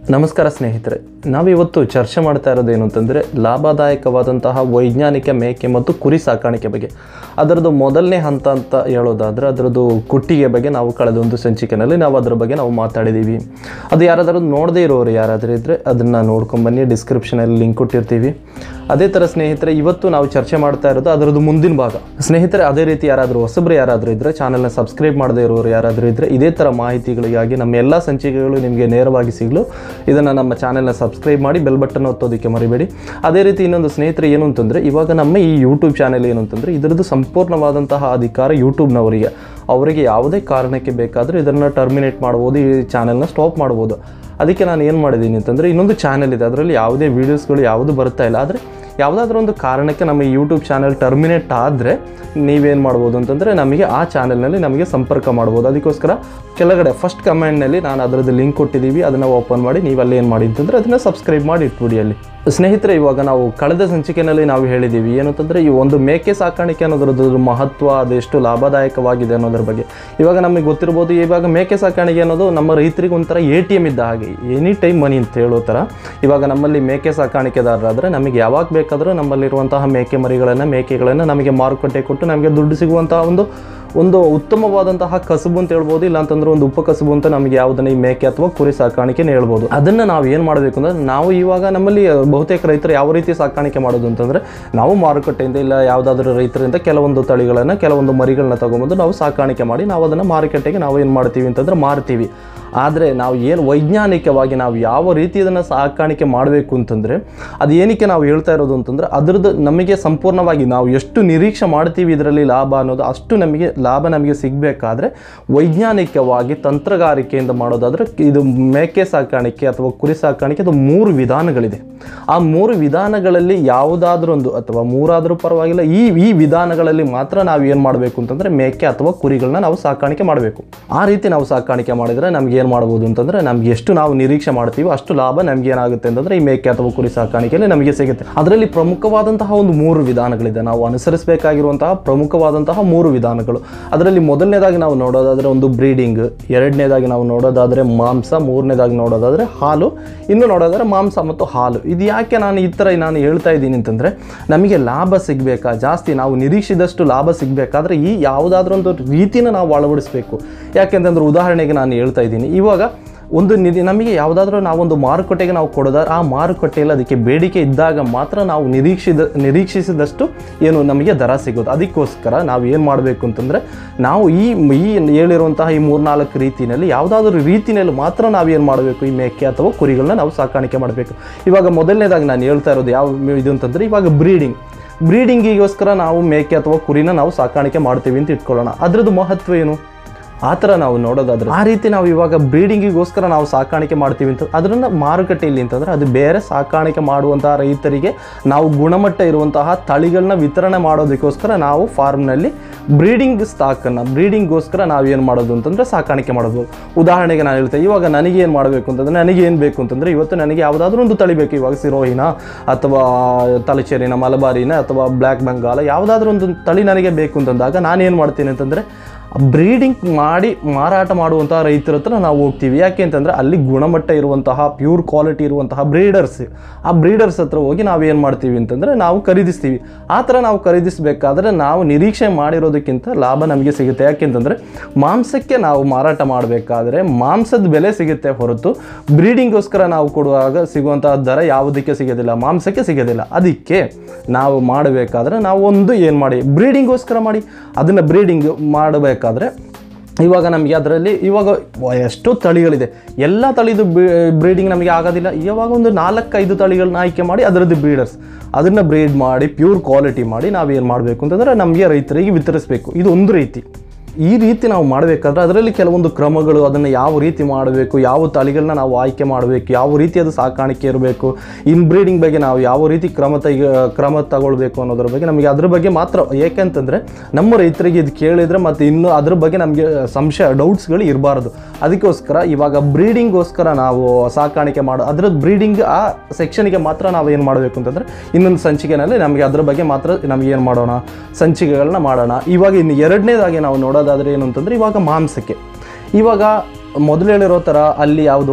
ನಮಸ್ಕಾರ ಸ್ನೇಹಿತರೆ ನಾವಿವತ್ತು ಚರ್ಚೆ ಮಾಡ್ತಾ ಇರೋದು ಏನು ಅಂತಂದರೆ ಲಾಭದಾಯಕವಾದಂತಹ ವೈಜ್ಞಾನಿಕ ಮೇಕೆ ಮತ್ತು ಕುರಿ ಸಾಕಾಣಿಕೆ ಬಗ್ಗೆ ಅದರದ್ದು ಮೊದಲನೇ ಹಂತ ಅಂತ ಹೇಳೋದಾದರೆ ಅದರದ್ದು ಕುಟ್ಟಿಗೆ ಬಗ್ಗೆ ನಾವು ಕಳೆದ ಒಂದು ಸಂಚಿಕೆಯಲ್ಲಿ ನಾವು ಅದರ ಬಗ್ಗೆ ನಾವು ಮಾತಾಡಿದ್ದೀವಿ ಅದು ಯಾರಾದರೂ ನೋಡದೇ ಇರೋರು ಯಾರಾದರೂ ಇದ್ದರೆ ಅದನ್ನು ನೋಡ್ಕೊಂಬನ್ನಿ ಡಿಸ್ಕ್ರಿಪ್ಷನಲ್ಲಿ ಲಿಂಕ್ ಕೊಟ್ಟಿರ್ತೀವಿ ಅದೇ ಥರ ಸ್ನೇಹಿತರೆ ಇವತ್ತು ನಾವು ಚರ್ಚೆ ಮಾಡ್ತಾ ಇರೋದು ಅದರದ್ದು ಮುಂದಿನ ಭಾಗ ಸ್ನೇಹಿತರೆ ಅದೇ ರೀತಿ ಯಾರಾದರೂ ಹೊಸಬ್ರು ಯಾರಾದರೂ ಇದ್ದರೆ ಚಾನಲ್ನ ಸಬ್ಸ್ಕ್ರೈಬ್ ಮಾಡದೇ ಇರೋರು ಯಾರಾದರೂ ಇದ್ದರೆ ಇದೇ ಥರ ಮಾಹಿತಿಗಳಿಗಾಗಿ ನಮ್ಮ ಎಲ್ಲ ಸಂಚಿಕೆಗಳು ನಿಮಗೆ ನೇರವಾಗಿ ಸಿಗಲು ಇದನ್ನು ನಮ್ಮ ಚಾನೆಲ್ನ ಸಬ್ಸ್ಕ್ರೈಬ್ ಮಾಡಿ ಬೆಲ್ ಬಟನ್ ಒತ್ತೋದಕ್ಕೆ ಮರಿಬೇಡಿ ಅದೇ ರೀತಿ ಇನ್ನೊಂದು ಸ್ನೇಹಿತರೆ ಏನು ಅಂತಂದರೆ ಇವಾಗ ನಮ್ಮ ಈ ಯೂಟ್ಯೂಬ್ ಚಾನೆಲ್ ಏನು ಅಂತಂದರೆ ಇದರದ್ದು ಸಂಪೂರ್ಣವಾದಂತಹ ಅಧಿಕಾರ ಯೂಟ್ಯೂಬ್ನವರಿಗೆ ಅವರಿಗೆ ಯಾವುದೇ ಕಾರಣಕ್ಕೆ ಬೇಕಾದರೂ ಇದನ್ನು ಟರ್ಮಿನೇಟ್ ಮಾಡ್ಬೋದು ಈ ಚಾನೆಲ್ನ ಸ್ಟಾಪ್ ಮಾಡ್ಬೋದು ಅದಕ್ಕೆ ನಾನು ಏನು ಮಾಡಿದ್ದೀನಿ ಅಂತಂದರೆ ಇನ್ನೊಂದು ಚಾನೆಲ್ ಇದೆ ಅದರಲ್ಲಿ ಯಾವುದೇ ವೀಡಿಯೋಸ್ಗಳು ಯಾವುದು ಬರ್ತಾ ಇಲ್ಲ ಆದರೆ ಯಾವುದಾದ್ರೂ ಒಂದು ಕಾರಣಕ್ಕೆ ನಮ್ಮ ಯೂಟ್ಯೂಬ್ ಚಾನೆಲ್ ಟರ್ಮಿನೇಟ್ ಆದರೆ ನೀವೇನು ಮಾಡ್ಬೋದು ಅಂತಂದರೆ ನಮಗೆ ಆ ಚಾನೆಲ್ನಲ್ಲಿ ನಮಗೆ ಸಂಪರ್ಕ ಮಾಡ್ಬೋದು ಅದಕ್ಕೋಸ್ಕರ ಕೆಳಗಡೆ ಫಸ್ಟ್ ಕಮೆಂಟ್ನಲ್ಲಿ ನಾನು ಅದರದ್ದು ಲಿಂಕ್ ಕೊಟ್ಟಿದ್ದೀವಿ ಅದನ್ನು ಓಪನ್ ಮಾಡಿ ನೀವು ಅಲ್ಲಿ ಏನು ಮಾಡಿ ಅಂತಂದರೆ ಅದನ್ನು ಸಬ್ಸ್ಕ್ರೈಬ್ ಮಾಡಿ ಇಟ್ಬಿಡಿ ಅಲ್ಲಿ ಸ್ನೇಹಿತರೆ ಇವಾಗ ನಾವು ಕಳೆದ ಸಂಚಿಕೆಯಲ್ಲಿ ನಾವು ಹೇಳಿದ್ದೀವಿ ಏನಂತಂದರೆ ಈ ಒಂದು ಮೇಕೆ ಸಾಕಾಣಿಕೆ ಅನ್ನೋದ್ರದ್ದು ಮಹತ್ವ ಅದೆಷ್ಟು ಲಾಭದಾಯಕವಾಗಿದೆ ಅನ್ನೋದ್ರ ಬಗ್ಗೆ ಇವಾಗ ನಮಗೆ ಗೊತ್ತಿರ್ಬೋದು ಇವಾಗ ಮೇಕೆ ಸಾಕಾಣಿಕೆ ಅನ್ನೋದು ನಮ್ಮ ರೈತರಿಗೆ ಒಂಥರ ಎ ಟಿ ಎಮ್ ಇದ್ದ ಹಾಗೆ ಎನಿ ಟೈಮ್ ಮನಿ ಅಂತ ಹೇಳೋ ಥರ ಇವಾಗ ನಮ್ಮಲ್ಲಿ ಮೇಕೆ ಸಾಕಾಣಿಕೆದಾರರಾದರೆ ನಮಗೆ ಯಾವಾಗ ಬೇಕಾದರೂ ನಮ್ಮಲ್ಲಿರುವಂತಹ ಮೇಕೆ ಮರಿಗಳನ್ನು ಮೇಕೆಗಳನ್ನು ನಮಗೆ ಮಾರುಕಟ್ಟೆ ಕೊಟ್ಟು ನಮಗೆ ದುಡ್ಡು ಸಿಗುವಂತಹ ಒಂದು ಒಂದು ಉತ್ತಮವಾದಂತಹ ಕಸುಬು ಅಂತ ಹೇಳ್ಬೋದು ಇಲ್ಲ ಅಂತಂದ್ರೆ ಒಂದು ಉಪಕಸುಬು ಅಂತ ನಮಗೆ ಯಾವುದನ್ನ ಈ ಮೇಕೆ ಅಥವಾ ಕುರಿ ಸಾಕಾಣಿಕೆನೇ ಹೇಳ್ಬೋದು ಅದನ್ನ ನಾವು ಏನು ಮಾಡಬೇಕು ಅಂದ್ರೆ ನಾವು ಇವಾಗ ನಮ್ಮಲ್ಲಿ ಬಹುತೇಕ ರೈತರು ಯಾವ ರೀತಿ ಸಾಕಾಣಿಕೆ ಮಾಡೋದು ಅಂತಂದ್ರೆ ನಾವು ಮಾರುಕಟ್ಟೆಯಿಂದ ಇಲ್ಲ ಯಾವುದಾದ್ರೂ ರೈತರಿಂದ ಕೆಲವೊಂದು ತಳಿಗಳನ್ನು ಕೆಲವೊಂದು ಮರಿಗಳನ್ನ ತಗೊಂಬಂದು ನಾವು ಸಾಕಾಣಿಕೆ ಮಾಡಿ ನಾವು ಅದನ್ನು ಮಾರುಕಟ್ಟೆಗೆ ನಾವು ಏನು ಮಾಡ್ತೀವಿ ಅಂತಂದ್ರೆ ಮಾರ್ತೀವಿ ಆದರೆ ನಾವು ಏನು ವೈಜ್ಞಾನಿಕವಾಗಿ ನಾವು ಯಾವ ರೀತಿ ಇದನ್ನು ಸಾಕಾಣಿಕೆ ಮಾಡಬೇಕು ಅಂತಂದರೆ ಅದು ಏನಕ್ಕೆ ನಾವು ಹೇಳ್ತಾ ಇರೋದು ಅಂತಂದರೆ ಅದರದ್ದು ನಮಗೆ ಸಂಪೂರ್ಣವಾಗಿ ನಾವು ಎಷ್ಟು ನಿರೀಕ್ಷೆ ಮಾಡ್ತೀವಿ ಇದರಲ್ಲಿ ಲಾಭ ಅನ್ನೋದು ಅಷ್ಟು ನಮಗೆ ಲಾಭ ನಮಗೆ ಸಿಗಬೇಕಾದ್ರೆ ವೈಜ್ಞಾನಿಕವಾಗಿ ತಂತ್ರಗಾರಿಕೆಯಿಂದ ಮಾಡೋದಾದರೆ ಇದು ಮೇಕೆ ಸಾಕಾಣಿಕೆ ಅಥವಾ ಕುರಿ ಸಾಕಾಣಿಕೆ ಅದು ಮೂರು ವಿಧಾನಗಳಿದೆ ಆ ಮೂರು ವಿಧಾನಗಳಲ್ಲಿ ಯಾವುದಾದ್ರೂ ಒಂದು ಅಥವಾ ಮೂರಾದರೂ ಪರವಾಗಿಲ್ಲ ಈ ಈ ವಿಧಾನಗಳಲ್ಲಿ ಮಾತ್ರ ನಾವು ಏನು ಮಾಡಬೇಕು ಅಂತಂದರೆ ಮೇಕೆ ಅಥವಾ ಕುರಿಗಳನ್ನ ನಾವು ಸಾಕಾಣಿಕೆ ಮಾಡಬೇಕು ಆ ರೀತಿ ನಾವು ಸಾಕಾಣಿಕೆ ಮಾಡಿದರೆ ನಮ್ಗೆ ಏನು ಮಾಡ್ಬೋದು ಅಂತಂದರೆ ನಮ್ಗೆ ಎಷ್ಟು ನಾವು ನಿರೀಕ್ಷೆ ಮಾಡ್ತೀವಿ ಅಷ್ಟು ಲಾಭ ನಮ್ಗೆ ಏನಾಗುತ್ತೆ ಅಂತಂದರೆ ಈ ಮೇಕೆ ಅಥವಾ ಕುರಿ ಸಾಕಾಣಿಕೆಯಲ್ಲಿ ನಮಗೆ ಸಿಗುತ್ತೆ ಅದರಲ್ಲಿ ಪ್ರಮುಖವಾದಂತಹ ಒಂದು ಮೂರು ವಿಧಾನಗಳಿದೆ ನಾವು ಅನುಸರಿಸಬೇಕಾಗಿರುವಂತಹ ಪ್ರಮುಖವಾದಂತಹ ಮೂರು ವಿಧಾನಗಳು ಅದರಲ್ಲಿ ಮೊದಲನೇದಾಗಿ ನಾವು ನೋಡೋದಾದರೆ ಒಂದು ಬ್ರೀಡಿಂಗ್ ಎರಡನೇದಾಗಿ ನಾವು ನೋಡೋದಾದರೆ ಮಾಂಸ ಮೂರನೇದಾಗಿ ನೋಡೋದಾದರೆ ಹಾಲು ಇನ್ನು ನೋಡೋದಾದರೆ ಮಾಂಸ ಮತ್ತು ಹಾಲು ಇದು ಯಾಕೆ ನಾನು ಈ ಥರ ನಾನು ಹೇಳ್ತಾ ಇದ್ದೀನಿ ಅಂತಂದರೆ ನಮಗೆ ಲಾಭ ಸಿಗಬೇಕಾ ಜಾಸ್ತಿ ನಾವು ನಿರೀಕ್ಷಿದಷ್ಟು ಲಾಭ ಸಿಗಬೇಕಾದ್ರೆ ಈ ಯಾವುದಾದ್ರೂ ಒಂದು ರೀತಿನ ನಾವು ಅಳವಡಿಸಬೇಕು ಯಾಕೆಂತಂದ್ರೆ ಉದಾಹರಣೆಗೆ ನಾನು ಹೇಳ್ತಾ ಇದ್ದೀನಿ ಇವಾಗ ಒಂದು ನಿಧಿ ನಮಗೆ ಯಾವುದಾದ್ರೂ ನಾವೊಂದು ಮಾರುಕಟ್ಟೆಗೆ ನಾವು ಕೊಡೋದಾದ್ರೆ ಆ ಮಾರುಕಟ್ಟೆಯಲ್ಲಿ ಅದಕ್ಕೆ ಬೇಡಿಕೆ ಇದ್ದಾಗ ಮಾತ್ರ ನಾವು ನಿರೀಕ್ಷಿದ ನಿರೀಕ್ಷಿಸಿದಷ್ಟು ಏನು ನಮಗೆ ದರ ಸಿಗೋದು ಅದಕ್ಕೋಸ್ಕರ ನಾವು ಏನು ಮಾಡಬೇಕು ಅಂತಂದರೆ ನಾವು ಈ ಈ ಹೇಳಿರುವಂತಹ ಈ ಮೂರ್ನಾಲ್ಕು ರೀತಿಯಲ್ಲಿ ಯಾವುದಾದ್ರೂ ರೀತಿಯಲ್ಲಿ ಮಾತ್ರ ನಾವು ಏನು ಮಾಡಬೇಕು ಈ ಮೇಕೆ ಅಥವಾ ಕುರಿಗಳನ್ನ ನಾವು ಸಾಕಾಣಿಕೆ ಮಾಡಬೇಕು ಇವಾಗ ಮೊದಲನೇದಾಗಿ ನಾನು ಹೇಳ್ತಾ ಇರೋದು ಯಾವ ಇದು ಅಂತಂದರೆ ಇವಾಗ ಬ್ರೀಡಿಂಗ್ ಬ್ರೀಡಿಂಗಿಗೋಸ್ಕರ ನಾವು ಮೇಕೆ ಅಥವಾ ಕುರಿನ ನಾವು ಸಾಕಾಣಿಕೆ ಮಾಡ್ತೀವಿ ಅಂತ ಇಟ್ಕೊಳ್ಳೋಣ ಅದರದ್ದು ಮಹತ್ವ ಏನು ಆ ಥರ ನಾವು ನೋಡೋದಾದ್ರೆ ಆ ರೀತಿ ನಾವು ಇವಾಗ ಬ್ರೀಡಿಂಗಿಗೋಸ್ಕರ ನಾವು ಸಾಕಾಣಿಕೆ ಮಾಡ್ತೀವಿ ಅಂತ ಅದನ್ನು ಮಾರುಕಟ್ಟೆಯಲ್ಲಿ ಅಂತಂದರೆ ಅದು ಬೇರೆ ಸಾಕಾಣಿಕೆ ಮಾಡುವಂತಹ ರೈತರಿಗೆ ನಾವು ಗುಣಮಟ್ಟ ಇರುವಂತಹ ತಳಿಗಳನ್ನ ವಿತರಣೆ ಮಾಡೋದಕ್ಕೋಸ್ಕರ ನಾವು ಫಾರ್ಮ್ನಲ್ಲಿ ಬ್ರೀಡಿಂಗ್ ಸ್ಟಾಕನ್ನು ಬ್ರೀಡಿಂಗ್ಗೋಸ್ಕರ ನಾವು ಏನು ಮಾಡೋದು ಅಂತಂದರೆ ಸಾಕಾಣಿಕೆ ಮಾಡೋದು ಉದಾಹರಣೆಗೆ ನಾನು ಹೇಳ್ತೇನೆ ಇವಾಗ ನನಗೆ ಏನು ಮಾಡಬೇಕು ಅಂತಂದರೆ ನನಗೆ ಏನು ಬೇಕು ಅಂತಂದರೆ ಇವತ್ತು ನನಗೆ ಯಾವುದಾದ್ರೂ ಒಂದು ತಳಿ ಬೇಕು ಇವಾಗ ಸಿರೋಹಿನ ಅಥವಾ ತಲಚೇರಿನ ಮಲಬಾರಿನ ಅಥವಾ ಬ್ಲ್ಯಾಕ್ ಬೆಂಗಾಲ ಯಾವುದಾದ್ರೂ ಒಂದು ತಳಿ ನನಗೆ ಬೇಕು ಅಂತಂದಾಗ ನಾನು ಏನು ಮಾಡ್ತೀನಿ ಅಂತಂದರೆ ಬ್ರೀಡಿಂಗ್ ಮಾಡಿ ಮಾರಾಟ ಮಾಡುವಂತಹ ರೈತರ ಹತ್ರ ನಾವು ಹೋಗ್ತೀವಿ ಯಾಕೆ ಅಂತಂದರೆ ಅಲ್ಲಿ ಗುಣಮಟ್ಟ ಇರುವಂತಹ ಪ್ಯೂರ್ ಕ್ವಾಲಿಟಿ ಇರುವಂತಹ ಬ್ರೀಡರ್ಸ್ ಆ ಬ್ರೀಡರ್ಸ್ ಹತ್ರ ಹೋಗಿ ನಾವು ಏನು ಮಾಡ್ತೀವಿ ಅಂತಂದರೆ ನಾವು ಖರೀದಿಸ್ತೀವಿ ಆ ಥರ ನಾವು ಖರೀದಿಸಬೇಕಾದ್ರೆ ನಾವು ನಿರೀಕ್ಷೆ ಮಾಡಿರೋದಕ್ಕಿಂತ ಲಾಭ ನಮಗೆ ಸಿಗುತ್ತೆ ಯಾಕೆಂತಂದರೆ ಮಾಂಸಕ್ಕೆ ನಾವು ಮಾರಾಟ ಮಾಡಬೇಕಾದ್ರೆ ಮಾಂಸದ ಬೆಲೆ ಸಿಗುತ್ತೆ ಹೊರತು ಬ್ರೀಡಿಂಗ್ಗೋಸ್ಕರ ನಾವು ಕೊಡುವಾಗ ಸಿಗುವಂತಹ ದರ ಯಾವುದಕ್ಕೆ ಸಿಗೋದಿಲ್ಲ ಮಾಂಸಕ್ಕೆ ಸಿಗೋದಿಲ್ಲ ಅದಕ್ಕೆ ನಾವು ಮಾಡಬೇಕಾದ್ರೆ ನಾವು ಒಂದು ಏನು ಮಾಡಿ ಬ್ರೀಡಿಂಗ್ಗೋಸ್ಕರ ಮಾಡಿ ಅದನ್ನು ಬ್ರೀಡಿಂಗ್ ಮಾಡಬೇಕಾದ್ರೆ ಇವಾಗ ನಮಗೆ ಅದರಲ್ಲಿ ಇವಾಗ ಎಷ್ಟೋ ತಳಿಗಳಿದೆ ಎಲ್ಲ ತಳಿದು ಬ್ರೀಡಿಂಗ್ ನಮಗೆ ಆಗೋದಿಲ್ಲ ಇವಾಗ ಒಂದು ನಾಲ್ಕೈದು ತಳಿಗಳನ್ನ ಆಯ್ಕೆ ಮಾಡಿ ಅದರದ್ದು ಬ್ರೀಡರ್ಸ್ ಅದನ್ನು ಬ್ರೀಡ್ ಮಾಡಿ ಪ್ಯೂರ್ ಕ್ವಾಲಿಟಿ ಮಾಡಿ ನಾವೇನು ಮಾಡಬೇಕು ಅಂತಂದರೆ ನಮಗೆ ರೈತರಿಗೆ ವಿತರಿಸಬೇಕು ಇದು ಒಂದು ರೀತಿ ಈ ರೀತಿ ನಾವು ಮಾಡಬೇಕಾದ್ರೆ ಅದರಲ್ಲಿ ಕೆಲವೊಂದು ಕ್ರಮಗಳು ಅದನ್ನು ಯಾವ ರೀತಿ ಮಾಡಬೇಕು ಯಾವ ತಳಿಗಳನ್ನ ನಾವು ಆಯ್ಕೆ ಮಾಡಬೇಕು ಯಾವ ರೀತಿ ಅದು ಸಾಕಾಣಿಕೆ ಇರಬೇಕು ಇನ್ಬ್ರೀಡಿಂಗ್ ಬಗ್ಗೆ ನಾವು ಯಾವ ರೀತಿ ಕ್ರಮ ತೆಗೆ ಕ್ರಮ ತಗೊಳ್ಬೇಕು ಅನ್ನೋದ್ರ ಬಗ್ಗೆ ನಮಗೆ ಅದ್ರ ಬಗ್ಗೆ ಮಾತ್ರ ಏಕೆಂತಂದರೆ ನಮ್ಮ ರೈತರಿಗೆ ಇದು ಕೇಳಿದರೆ ಮತ್ತು ಇನ್ನು ಅದ್ರ ಬಗ್ಗೆ ನಮಗೆ ಸಂಶಯ ಡೌಟ್ಸ್ಗಳು ಇರಬಾರ್ದು ಅದಕ್ಕೋಸ್ಕರ ಇವಾಗ ಬ್ರೀಡಿಂಗ್ಗೋಸ್ಕರ ನಾವು ಸಾಕಾಣಿಕೆ ಮಾಡೋ ಅದ್ರದ್ದು ಬ್ರೀಡಿಂಗ್ ಆ ಸೆಕ್ಷನ್ಗೆ ಮಾತ್ರ ನಾವು ಏನು ಮಾಡಬೇಕು ಅಂತಂದರೆ ಇನ್ನೊಂದು ಸಂಚಿಕೆನಲ್ಲಿ ನಮಗೆ ಅದ್ರ ಬಗ್ಗೆ ಮಾತ್ರ ನಮಗೆ ಏನು ಮಾಡೋಣ ಸಂಚಿಕೆಗಳನ್ನ ಮಾಡೋಣ ಇವಾಗ ಇನ್ನು ಎರಡನೇದಾಗಿ ನಾವು ನೋಡೋದಾದರೆ ಏನು ಅಂತಂದರೆ ಇವಾಗ ಮಾಂಸಕ್ಕೆ ಇವಾಗ ಮೊದಲು ಹೇಳಿರೋ ಥರ ಅಲ್ಲಿ ಯಾವುದು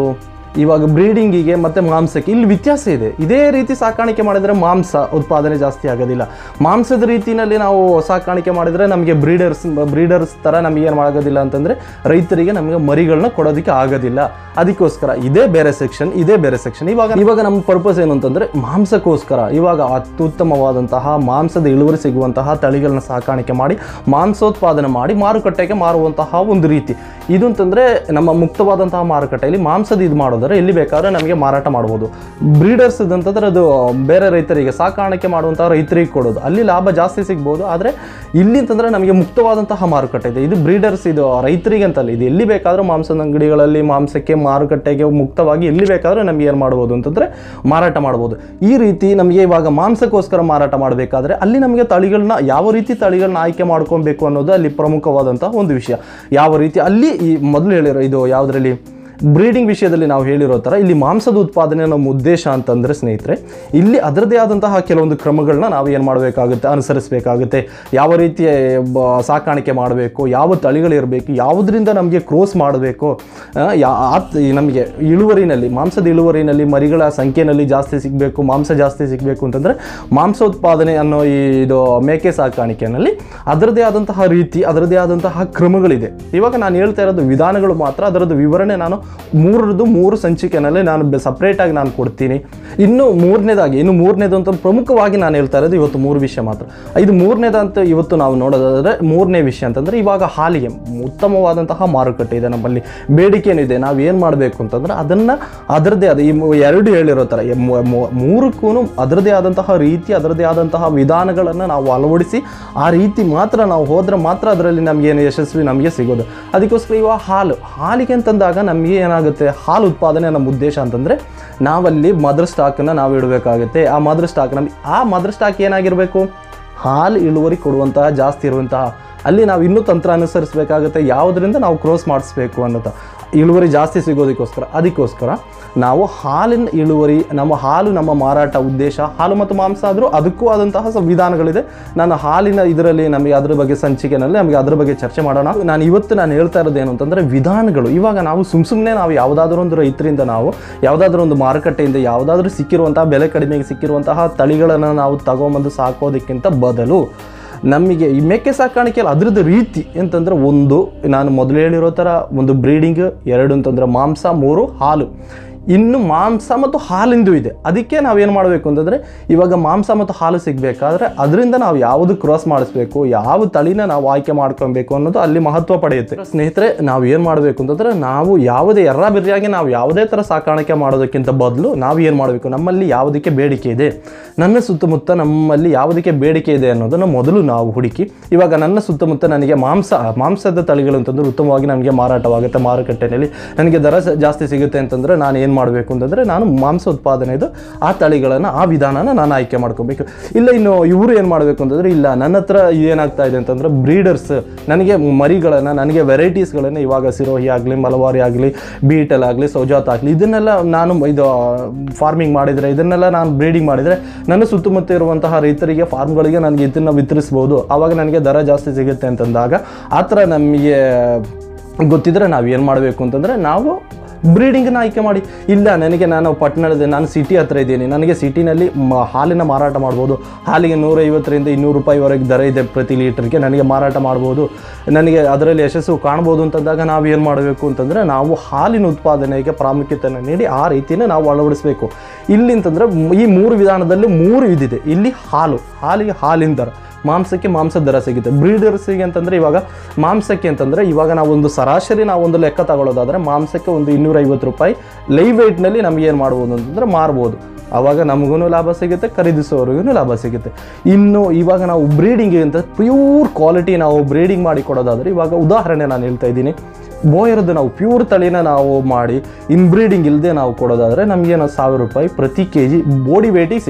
ಇವಾಗ ಬ್ರೀಡಿಂಗಿಗೆ ಮತ್ತು ಮಾಂಸಕ್ಕೆ ಇಲ್ಲಿ ವ್ಯತ್ಯಾಸ ಇದೆ ಇದೇ ರೀತಿ ಸಾಕಾಣಿಕೆ ಮಾಡಿದರೆ ಮಾಂಸ ಉತ್ಪಾದನೆ ಜಾಸ್ತಿ ಆಗೋದಿಲ್ಲ ಮಾಂಸದ ರೀತಿಯಲ್ಲಿ ನಾವು ಸಾಕಾಣಿಕೆ ಮಾಡಿದರೆ ನಮಗೆ ಬ್ರೀಡರ್ಸ್ ಬ್ರೀಡರ್ಸ್ ಥರ ನಮಗೆ ಏನು ಆಗೋದಿಲ್ಲ ಅಂತಂದರೆ ರೈತರಿಗೆ ನಮಗೆ ಮರಿಗಳನ್ನ ಕೊಡೋದಕ್ಕೆ ಆಗೋದಿಲ್ಲ ಅದಕ್ಕೋಸ್ಕರ ಇದೇ ಬೇರೆ ಸೆಕ್ಷನ್ ಇದೇ ಬೇರೆ ಸೆಕ್ಷನ್ ಇವಾಗ ಇವಾಗ ನಮ್ಮ ಪರ್ಪಸ್ ಏನು ಅಂತಂದರೆ ಮಾಂಸಕ್ಕೋಸ್ಕರ ಇವಾಗ ಅತ್ಯುತ್ತಮವಾದಂತಹ ಮಾಂಸದ ಇಳುವರಿ ಸಿಗುವಂತಹ ತಳಿಗಳನ್ನ ಸಾಕಾಣಿಕೆ ಮಾಡಿ ಮಾಂಸೋತ್ಪಾದನೆ ಮಾಡಿ ಮಾರುಕಟ್ಟೆಗೆ ಮಾರುವಂತಹ ಒಂದು ರೀತಿ ಇದು ಅಂತಂದರೆ ನಮ್ಮ ಮುಕ್ತವಾದಂತಹ ಮಾರುಕಟ್ಟೆಯಲ್ಲಿ ಮಾಂಸದ ಇದು ಮಾಡೋದ್ರೆ ಎಲ್ಲಿ ಬೇಕಾದ್ರೆ ನಮಗೆ ಮಾರಾಟ ಮಾಡ್ಬೋದು ಬ್ರೀಡರ್ಸ್ ಅಂತಂದ್ರೆ ಅದು ಬೇರೆ ರೈತರಿಗೆ ಸಾಕಾಣಿಕೆ ಮಾಡುವಂತಹ ರೈತರಿಗೆ ಕೊಡೋದು ಅಲ್ಲಿ ಲಾಭ ಜಾಸ್ತಿ ಸಿಗ್ಬೋದು ಆದರೆ ಇಲ್ಲಿ ಅಂತಂದರೆ ನಮಗೆ ಮುಕ್ತವಾದಂತಹ ಮಾರುಕಟ್ಟೆ ಇದೆ ಇದು ಬ್ರೀಡರ್ಸ್ ಇದು ರೈತರಿಗೆ ಅಂತಲ್ಲ ಇದು ಎಲ್ಲಿ ಬೇಕಾದರೂ ಮಾಂಸದ ಅಂಗಡಿಗಳಲ್ಲಿ ಮಾಂಸಕ್ಕೆ ಮಾರುಕಟ್ಟೆಗೆ ಮುಕ್ತವಾಗಿ ಎಲ್ಲಿ ಬೇಕಾದರೂ ನಮಗೆ ಏನು ಮಾಡ್ಬೋದು ಅಂತಂದರೆ ಮಾರಾಟ ಮಾಡ್ಬೋದು ಈ ರೀತಿ ನಮಗೆ ಇವಾಗ ಮಾಂಸಕ್ಕೋಸ್ಕರ ಮಾರಾಟ ಮಾಡಬೇಕಾದ್ರೆ ಅಲ್ಲಿ ನಮಗೆ ತಳಿಗಳನ್ನ ಯಾವ ರೀತಿ ತಳಿಗಳನ್ನ ಆಯ್ಕೆ ಮಾಡ್ಕೊಬೇಕು ಅನ್ನೋದು ಅಲ್ಲಿ ಪ್ರಮುಖವಾದಂತಹ ಒಂದು ವಿಷಯ ಯಾವ ರೀತಿ ಅಲ್ಲಿ ಈ ಮೊದಲು ಹೇಳಿರೋ ಇದು ಯಾವುದರಲ್ಲಿ ಬ್ರೀಡಿಂಗ್ ವಿಷಯದಲ್ಲಿ ನಾವು ಹೇಳಿರೋ ಥರ ಇಲ್ಲಿ ಮಾಂಸದ ಉತ್ಪಾದನೆ ನಮ್ಮ ಉದ್ದೇಶ ಅಂತಂದರೆ ಸ್ನೇಹಿತರೆ ಇಲ್ಲಿ ಅದರದೇ ಆದಂತಹ ಕೆಲವೊಂದು ಕ್ರಮಗಳನ್ನ ನಾವು ಏನು ಮಾಡಬೇಕಾಗುತ್ತೆ ಅನುಸರಿಸಬೇಕಾಗುತ್ತೆ ಯಾವ ರೀತಿಯ ಬ- ಸಾಕಾಣಿಕೆ ಮಾಡಬೇಕು ಯಾವ ತಳಿಗಳಿರಬೇಕು ಯಾವುದರಿಂದ ನಮಗೆ ಕ್ರೋಸ್ ಮಾಡಬೇಕು ಆ, ಯಾ ಆತ್- ಈ ನಮಗೆ ಇಳುವರಿನಲ್ಲಿ ಮಾಂಸದ ಇಳುವರಿನಲ್ಲಿ ಮರಿಗಳ ಸಂಖ್ಯೆನಲ್ಲಿ ಜಾಸ್ತಿ ಸಿಗಬೇಕು ಮಾಂಸ ಜಾಸ್ತಿ ಸಿಗಬೇಕು ಅಂತಂದರೆ ಮಾಂಸೋತ್ಪಾದನೆ ಅನ್ನೋ ಈ ಇದು ಮೇಕೆ ಸಾಕಾಣಿಕೆಯಲ್ಲಿ ಅದರದೇ ಆದಂತಹ ರೀತಿ ಅದರದೇ ಆದಂತಹ ಕ್ರಮಗಳಿದೆ ಇವಾಗ ನಾನು ಹೇಳ್ತಾ ಇರೋದು ವಿಧಾನಗಳು ಮಾತ್ರ ಅದರದ್ದು ವಿವರಣೆ ನಾನು ಮೂರರದ್ದು ಮೂರು ಸಂಚಿಕೆನಲ್ಲಿ ನಾನು ಸಪ್ರೇಟಾಗಿ ನಾನು ಕೊಡ್ತೀನಿ ಇನ್ನು ಮೂರನೇದಾಗಿ ಇನ್ನು ಮೂರನೇದು ಅಂತ ಪ್ರಮುಖವಾಗಿ ನಾನು ಹೇಳ್ತಾ ಇರೋದು ಇವತ್ತು ಮೂರು ವಿಷಯ ಮಾತ್ರ ಇದು ಮೂರನೇದಂತ ಇವತ್ತು ನಾವು ನೋಡೋದಾದರೆ ಮೂರನೇ ವಿಷಯ ಅಂತಂದರೆ ಇವಾಗ ಹಾಲಿಗೆ ಉತ್ತಮವಾದಂತಹ ಮಾರುಕಟ್ಟೆ ಇದೆ ನಮ್ಮಲ್ಲಿ ಬೇಡಿಕೆನೂ ಇದೆ ನಾವು ಏನು ಮಾಡಬೇಕು ಅಂತಂದ್ರೆ ಅದನ್ನು ಅದರದ್ದೇ ಆದ ಈ ಮೂ- ಎರಡು ಹೇಳಿರೋ ಥರ ಈ ಮೂ- ಮೂ- ಮೂರಕ್ಕೂ ಅದರದ್ದೇ ಆದಂತಹ ರೀತಿ ಅದರದ್ದೇ ಆದಂತಹ ವಿಧಾನಗಳನ್ನು ನಾವು ಅಳವಡಿಸಿ ಆ ರೀತಿ ಮಾತ್ರ ನಾವು ಹೋದ್ರೆ ಮಾತ್ರ ಅದರಲ್ಲಿ ನಮಗೇನು ಯಶಸ್ವಿ ನಮಗೆ ಸಿಗೋದು ಅದಕ್ಕೋಸ್ಕರ ಇವಾಗ ಹಾಲು ಹಾಲಿಗೆ ಅಂತಂದಾಗ ನಮಗೆ ಏನಾಗುತ್ತೆ ಹಾಲು ಉತ್ಪಾದನೆ ನಮ್ಮ ಉದ್ದೇಶ ಅಂತಂದರೆ ನಾವಲ್ಲಿ ಮದರ್ ಸ್ಟಾಕನ್ನು ನಾವು ಇಡಬೇಕಾಗುತ್ತೆ ಆ ಮದರ್ ಸ್ಟಾಕ್ ನಮಗೆ ಆ ಮದರ್ ಸ್ಟಾಕ್ ಏನಾಗಿರಬೇಕು ಹಾಲು ಇಳುವರಿ ಕೊಡುವಂತಹ ಜಾಸ್ತಿ ಇರುವಂತಹ ಅಲ್ಲಿ ನಾವು ಇನ್ನೂ ತಂತ್ರ ಅನುಸರಿಸಬೇಕಾಗುತ್ತೆ ಯಾವುದರಿಂದ ನಾವು ಕ್ರೋಸ್ ಮಾಡಿಸ್ಬೇಕು ಅನ್ನೋದು ಇಳುವರಿ ಜಾಸ್ತಿ ಸಿಗೋದಕ್ಕೋಸ್ಕರ ಅದಕ್ಕೋಸ್ಕರ ನಾವು ಹಾಲಿನ ಇಳುವರಿ ನಮ್ಮ ಹಾಲು ನಮ್ಮ ಮಾರಾಟ ಉದ್ದೇಶ ಹಾಲು ಮತ್ತು ಮಾಂಸ ಆದರೂ ಅದಕ್ಕೂ ಆದಂತಹ ಸ- ವಿಧಾನಗಳಿದೆ ನಾನು ಹಾಲಿನ ಇದರಲ್ಲಿ ನಮಗೆ ಅದ್ರ ಬಗ್ಗೆ ಸಂಚಿಕೆನಲ್ಲಿ ನಮಗೆ ಅದ್ರ ಬಗ್ಗೆ ಚರ್ಚೆ ಮಾಡೋಣ ನಾನು ಇವತ್ತು ನಾನು ಹೇಳ್ತಾ ಇರೋದು ಏನು ಅಂತಂದರೆ ವಿಧಾನಗಳು ಇವಾಗ ನಾವು ಸುಮ್ ಸುಮ್ಮನೆ ನಾವು ಯಾವುದಾದ್ರೂ ಒಂದು ರೈತರಿಂದ ನಾವು ಯಾವುದಾದ್ರೂ ಒಂದು ಮಾರುಕಟ್ಟೆಯಿಂದ ಯಾವುದಾದ್ರೂ ಸಿಕ್ಕಿರುವಂತಹ ಬೆಲೆ ಕಡಿಮೆಗೆ ಸಿಕ್ಕಿರುವಂತಹ ತಳಿಗಳನ್ನು ನಾವು ತಗೊಂಬಂದು ಸಾಕೋದಕ್ಕಿಂತ ಬದಲು ನಮಗೆ ಈ ಮೇಕೆ ಸಾಕಾಣಿಕೆಯಲ್ಲಿ ಅದ್ರದ್ದು ರೀತಿ ಅಂತಂದ್ರೆ ಒಂದು ನಾನು ಮೊದಲು ಹೇಳಿರೋ ಥರ ಒಂದು ಬ್ರೀಡಿಂಗ್ ಎರಡು ಅಂತಂದ್ರೆ ಮಾಂಸ ಮೂರು ಹಾಲು ಇನ್ನು ಮಾಂಸ ಮತ್ತು ಹಾಲಿಂದು ಇದೆ ಅದಕ್ಕೆ ನಾವೇನು ಮಾಡಬೇಕು ಅಂತಂದರೆ ಇವಾಗ ಮಾಂಸ ಮತ್ತು ಹಾಲು ಸಿಗಬೇಕಾದ್ರೆ ಅದರಿಂದ ನಾವು ಯಾವುದು ಕ್ರಾಸ್ ಮಾಡಿಸ್ಬೇಕು ಯಾವ ತಳಿನ ನಾವು ಆಯ್ಕೆ ಮಾಡ್ಕೊಬೇಕು ಅನ್ನೋದು ಅಲ್ಲಿ ಮಹತ್ವ ಪಡೆಯುತ್ತೆ ಸ್ನೇಹಿತರೆ ನಾವು ಏನು ಮಾಡಬೇಕು ಅಂತಂದರೆ ನಾವು ಯಾವುದೇ ಎರ್ರ ಬಿರಿಯಾಗಿ ನಾವು ಯಾವುದೇ ಥರ ಸಾಕಾಣಿಕೆ ಮಾಡೋದಕ್ಕಿಂತ ಬದಲು ನಾವು ಏನು ಮಾಡಬೇಕು ನಮ್ಮಲ್ಲಿ ಯಾವುದಕ್ಕೆ ಬೇಡಿಕೆ ಇದೆ ನನ್ನ ಸುತ್ತಮುತ್ತ ನಮ್ಮಲ್ಲಿ ಯಾವುದಕ್ಕೆ ಬೇಡಿಕೆ ಇದೆ ಅನ್ನೋದನ್ನು ಮೊದಲು ನಾವು ಹುಡುಕಿ ಇವಾಗ ನನ್ನ ಸುತ್ತಮುತ್ತ ನನಗೆ ಮಾಂಸ ಮಾಂಸದ ತಳಿಗಳು ಅಂತಂದ್ರೆ ಉತ್ತಮವಾಗಿ ನನಗೆ ಮಾರಾಟವಾಗುತ್ತೆ ಮಾರುಕಟ್ಟೆಯಲ್ಲಿ ನನಗೆ ದರ ಸ- ಜಾಸ್ತಿ ಸಿಗುತ್ತೆ ಅಂತಂದರೆ ನಾನು ಏನು ಮಾಡಬೇಕು ಅಂತಂದರೆ ನಾನು ಮಾಂಸ ಉತ್ಪಾದನೆದು ಆ ತಳಿಗಳನ್ನು ಆ ವಿಧಾನನ ನಾನು ಆಯ್ಕೆ ಮಾಡ್ಕೋಬೇಕು ಇಲ್ಲ ಇನ್ನು ಇವರು ಏನು ಮಾಡಬೇಕು ಅಂತಂದರೆ ಇಲ್ಲ ನನ್ನ ಹತ್ರ ಏನಾಗ್ತಾ ಇದೆ ಅಂತಂದರೆ ಬ್ರೀಡರ್ಸ್ ನನಗೆ ಮರಿಗಳನ್ನು ನನಗೆ ವೆರೈಟೀಸ್ಗಳನ್ನು ಇವಾಗ ಸಿರೋಹಿ ಆಗಲಿ ಮಲವಾರಿ ಆಗಲಿ ಬೀಟಲ್ ಆಗಲಿ ಸೌಜಾತ್ ಆಗಲಿ ಇದನ್ನೆಲ್ಲ ನಾನು ಇದು ಫಾರ್ಮಿಂಗ್ ಮಾಡಿದರೆ ಇದನ್ನೆಲ್ಲ ನಾನು ಬ್ರೀಡಿಂಗ್ ಮಾಡಿದರೆ ನನ್ನ ಸುತ್ತಮುತ್ತ ಇರುವಂತಹ ರೈತರಿಗೆ ಫಾರ್ಮ್ಗಳಿಗೆ ನನಗೆ ಇದನ್ನು ವಿತರಿಸ್ಬೋದು ಆವಾಗ ನನಗೆ ದರ ಜಾಸ್ತಿ ಸಿಗುತ್ತೆ ಅಂತಂದಾಗ ಆ ಥರ ನಮಗೆ ಗೊತ್ತಿದ್ರೆ ನಾವು ಏನು ಮಾಡಬೇಕು ಅಂತಂದರೆ ನಾವು ಬ್ರೀಡಿಂಗನ್ನ ಆಯ್ಕೆ ಮಾಡಿ ಇಲ್ಲ ನನಗೆ ನಾನು ಪಟ್ಟಣದ ನಾನು ಸಿಟಿ ಹತ್ರ ಇದ್ದೀನಿ ನನಗೆ ಸಿಟಿನಲ್ಲಿ ಮ ಹಾಲಿನ ಮಾರಾಟ ಮಾಡ್ಬೋದು ಹಾಲಿಗೆ ನೂರೈವತ್ತರಿಂದ ಇನ್ನೂರು ರೂಪಾಯಿವರೆಗೆ ದರ ಇದೆ ಪ್ರತಿ ಲೀಟರ್ಗೆ ನನಗೆ ಮಾರಾಟ ಮಾಡ್ಬೋದು ನನಗೆ ಅದರಲ್ಲಿ ಯಶಸ್ಸು ಕಾಣ್ಬೋದು ಅಂತಂದಾಗ ನಾವು ಏನು ಮಾಡಬೇಕು ಅಂತಂದರೆ ನಾವು ಹಾಲಿನ ಉತ್ಪಾದನೆಗೆ ಪ್ರಾಮುಖ್ಯತೆಯನ್ನು ನೀಡಿ ಆ ರೀತಿನ ನಾವು ಅಳವಡಿಸಬೇಕು ಇಲ್ಲಿ ಅಂತಂದರೆ ಈ ಮೂರು ವಿಧಾನದಲ್ಲಿ ಮೂರು ಇದಿದೆ ಇಲ್ಲಿ ಹಾಲು ಹಾಲಿಗೆ ಹಾಲಿನ ದರ ಮಾಂಸಕ್ಕೆ ಮಾಂಸದ ದರ ಸಿಗುತ್ತೆ ಬ್ರೀಡರ್ಸಿಗೆ ಅಂತಂದರೆ ಇವಾಗ ಮಾಂಸಕ್ಕೆ ಅಂತಂದರೆ ಇವಾಗ ನಾವು ಒಂದು ಸರಾಸರಿ ನಾವು ಒಂದು ಲೆಕ್ಕ ತಗೊಳ್ಳೋದಾದರೆ ಮಾಂಸಕ್ಕೆ ಒಂದು ಇನ್ನೂರೈವತ್ತು ರೂಪಾಯಿ ಲೈವ್ ವೆಯ್ಟ್ನಲ್ಲಿ ನಮ್ಗೆ ಏನು ಮಾಡ್ಬೋದು ಅಂತಂದರೆ ಮಾರ್ಬೋದು ಆವಾಗ ನಮಗೂ ಲಾಭ ಸಿಗುತ್ತೆ ಖರೀದಿಸೋರಿಗೂ ಲಾಭ ಸಿಗುತ್ತೆ ಇನ್ನು ಇವಾಗ ನಾವು ಬ್ರೀಡಿಂಗ್ ಅಂತ ಪ್ಯೂರ್ ಕ್ವಾಲಿಟಿ ನಾವು ಬ್ರೀಡಿಂಗ್ ಮಾಡಿ ಕೊಡೋದಾದರೆ ಇವಾಗ ಉದಾಹರಣೆ ನಾನು ಹೇಳ್ತಾ ಇದ್ದೀನಿ ಬೋಯರ್ದು ನಾವು ಪ್ಯೂರ್ ತಳಿನ ನಾವು ಮಾಡಿ ಇನ್ಬ್ರೀಡಿಂಗ್ ಇಲ್ಲದೆ ನಾವು ಕೊಡೋದಾದರೆ ನಮಗೇನು ಸಾವಿರ ರೂಪಾಯಿ ಪ್ರತಿ ಕೆ ಜಿ ಬಾಡಿ ವೇಟಿಗೆ ಸಿಗುತ್ತೆ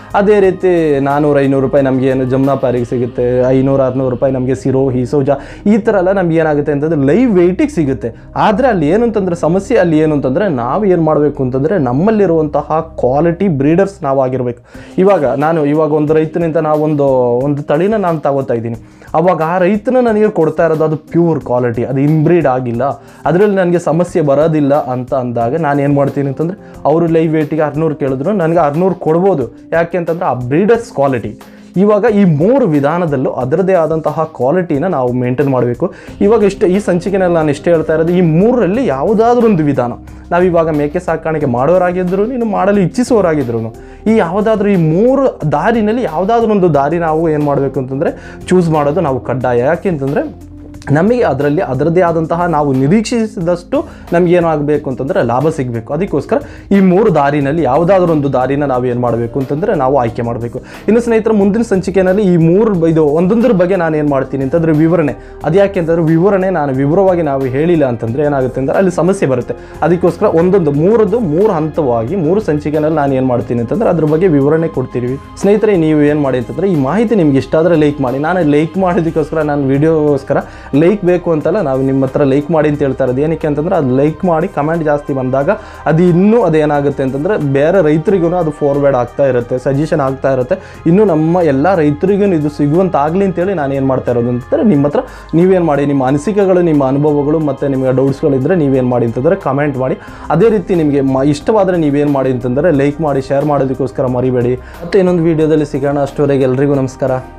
ಅದೇ ರೀತಿ ನಾನ್ನೂರು ಐನೂರು ರೂಪಾಯಿ ನಮಗೆ ಏನು ಜಮ್ನಾಪಾರಿಗೆ ಸಿಗುತ್ತೆ ಐನೂರು ಆರುನೂರು ರೂಪಾಯಿ ನಮಗೆ ಸಿರೋ ಹಿಸೋಜಾ ಈ ಥರ ಎಲ್ಲ ನಮ್ಗೆ ಏನಾಗುತ್ತೆ ಅಂತಂದರೆ ಲೈವ್ ವೆಯ್ಟಿಗೆ ಸಿಗುತ್ತೆ ಆದರೆ ಅಲ್ಲಿ ಏನು ಅಂತಂದರೆ ಸಮಸ್ಯೆ ಅಲ್ಲಿ ಏನು ಅಂತಂದರೆ ನಾವು ಏನು ಮಾಡಬೇಕು ಅಂತಂದರೆ ನಮ್ಮಲ್ಲಿರುವಂತಹ ಕ್ವಾಲಿಟಿ ಬ್ರೀಡರ್ಸ್ ನಾವು ಆಗಿರಬೇಕು ಇವಾಗ ನಾನು ಇವಾಗ ಒಂದು ರೈತನಿಂದ ನಾವೊಂದು ಒಂದು ತಳಿನ ನಾನು ತಗೋತಾ ಇದ್ದೀನಿ ಅವಾಗ ಆ ರೈತನ ನನಗೆ ಕೊಡ್ತಾ ಇರೋದು ಅದು ಪ್ಯೂರ್ ಕ್ವಾಲಿಟಿ ಅದು ಇಂಬ್ರೀಡ್ ಆಗಿಲ್ಲ ಅದರಲ್ಲಿ ನನಗೆ ಸಮಸ್ಯೆ ಬರೋದಿಲ್ಲ ಅಂತ ಅಂದಾಗ ನಾನು ಏನು ಮಾಡ್ತೀನಿ ಅಂತಂದರೆ ಅವರು ಲೈವ್ ವೇಟಿಗೆ ಆರುನೂರು ಕೇಳಿದ್ರು ನನಗೆ ಆರುನೂರು ಕೊಡ್ಬೋದು ಯಾಕೆ ಅಂತಂದರೆ ಆ ಬ್ರೀಡರ್ಸ್ ಕ್ವಾಲಿಟಿ ಇವಾಗ ಈ ಮೂರು ವಿಧಾನದಲ್ಲೂ ಅದರದೇ ಆದಂತಹ ಕ್ವಾಲಿಟಿನ ನಾವು ಮೇಂಟೈನ್ ಮಾಡಬೇಕು ಇವಾಗ ಇಷ್ಟು ಈ ಸಂಚಿಕೆನಲ್ಲಿ ನಾನು ಇಷ್ಟೇ ಹೇಳ್ತಾ ಇರೋದು ಈ ಮೂರರಲ್ಲಿ ಯಾವುದಾದ್ರೂ ಒಂದು ವಿಧಾನ ನಾವು ಇವಾಗ ಮೇಕೆ ಸಾಕಾಣಿಕೆ ಮಾಡೋರಾಗಿದ್ರು ನೀನು ಮಾಡಲು ಇಚ್ಛಿಸುವವರಾಗಿದ್ರು ಈ ಯಾವುದಾದ್ರೂ ಈ ಮೂರು ದಾರಿನಲ್ಲಿ ಯಾವುದಾದ್ರೂ ಒಂದು ದಾರಿ ನಾವು ಏನು ಮಾಡಬೇಕು ಅಂತಂದರೆ ಚೂಸ್ ಮಾಡೋದು ನಾವು ಕಡ್ಡಾಯ ಯಾಕೆ ಅಂತಂದರೆ ನಮಗೆ ಅದರಲ್ಲಿ ಅದರದ್ದೇ ಆದಂತಹ ನಾವು ನಿರೀಕ್ಷಿಸಿದಷ್ಟು ನಮಗೇನು ಆಗಬೇಕು ಅಂತಂದರೆ ಲಾಭ ಸಿಗಬೇಕು ಅದಕ್ಕೋಸ್ಕರ ಈ ಮೂರು ದಾರಿನಲ್ಲಿ ಯಾವುದಾದ್ರೂ ಒಂದು ದಾರಿನ ನಾವು ಏನು ಮಾಡಬೇಕು ಅಂತಂದರೆ ನಾವು ಆಯ್ಕೆ ಮಾಡಬೇಕು ಇನ್ನು ಸ್ನೇಹಿತರೆ ಮುಂದಿನ ಸಂಚಿಕೆಯಲ್ಲಿ ಈ ಮೂರು ಬ- ಇದು ಒಂದೊಂದರ ಬಗ್ಗೆ ನಾನು ಏನು ಮಾಡ್ತೀನಿ ಅಂತಂದರೆ ವಿವರಣೆ ಅದ್ಯಾಕೆ ಅಂತಂದರೆ ವಿವರಣೆ ನಾನು ವಿವರವಾಗಿ ನಾವು ಹೇಳಿಲ್ಲ ಅಂತಂದರೆ ಏನಾಗುತ್ತೆ ಅಂದರೆ ಅಲ್ಲಿ ಸಮಸ್ಯೆ ಬರುತ್ತೆ ಅದಕ್ಕೋಸ್ಕರ ಒಂದೊಂದು ಮೂರದ್ದು ಮೂರು ಹಂತವಾಗಿ ಮೂರು ಸಂಚಿಕೆನಲ್ಲಿ ನಾನು ಏನು ಮಾಡ್ತೀನಿ ಅಂತಂದರೆ ಅದ್ರ ಬಗ್ಗೆ ವಿವರಣೆ ಕೊಡ್ತೀವಿ ಸ್ನೇಹಿತರೆ ನೀವು ಏನು ಮಾಡಿ ಅಂತಂದರೆ ಈ ಮಾಹಿತಿ ನಿಮ್ಗೆ ಇಷ್ಟ ಆದರೆ ಲೈಕ್ ಮಾಡಿ ನಾನು ಲೈಕ್ ಮಾಡೋದಕ್ಕೋಸ್ಕರ ನಾನು ವಿಡಿಯೋಗೋಸ್ಕರ ಲೈಕ್ ಬೇಕು ಅಂತಲ್ಲ ನಾವು ನಿಮ್ಮ ಹತ್ರ ಲೈಕ್ ಮಾಡಿ ಅಂತ ಹೇಳ್ತಾ ಇರೋದು ಏನಕ್ಕೆ ಅಂತಂದರೆ ಅದು ಲೈಕ್ ಮಾಡಿ ಕಮೆಂಟ್ ಜಾಸ್ತಿ ಬಂದಾಗ ಅದು ಇನ್ನೂ ಅದೇನಾಗುತ್ತೆ ಅಂತಂದರೆ ಬೇರೆ ರೈತರಿಗೂ ಅದು ಫಾರ್ವರ್ಡ್ ಆಗ್ತಾ ಇರುತ್ತೆ ಸಜೆಷನ್ ಆಗ್ತಾ ಇರುತ್ತೆ ಇನ್ನು ನಮ್ಮ ಎಲ್ಲ ರೈತರಿಗೂ ಇದು ಸಿಗುವಂತಾಗಲಿ ಅಂತೇಳಿ ನಾನು ಏನು ಮಾಡ್ತಾ ಇರೋದು ಅಂತಂದರೆ ನಿಮ್ಮ ಹತ್ರ ನೀವೇನು ಮಾಡಿ ನಿಮ್ಮ ಅನಿಸಿಕೆಗಳು ನಿಮ್ಮ ಅನುಭವಗಳು ಮತ್ತು ನಿಮಗೆ ಡೌಟ್ಸ್ಗಳಿದ್ದರೆ ನೀವೇನು ಮಾಡಿ ಅಂತಂದರೆ ಕಮೆಂಟ್ ಮಾಡಿ ಅದೇ ರೀತಿ ನಿಮಗೆ ಮ ಇಷ್ಟವಾದರೆ ನೀವೇನು ಮಾಡಿ ಅಂತಂದರೆ ಲೈಕ್ ಮಾಡಿ ಶೇರ್ ಮಾಡೋದಕ್ಕೋಸ್ಕರ ಮರಿಬೇಡಿ ಮತ್ತು ಇನ್ನೊಂದು ವೀಡಿಯೋದಲ್ಲಿ ಸಿಗೋಣ ಅಷ್ಟವರೆಗೆ ಎಲ್ರಿಗೂ ನಮಸ್ಕಾರ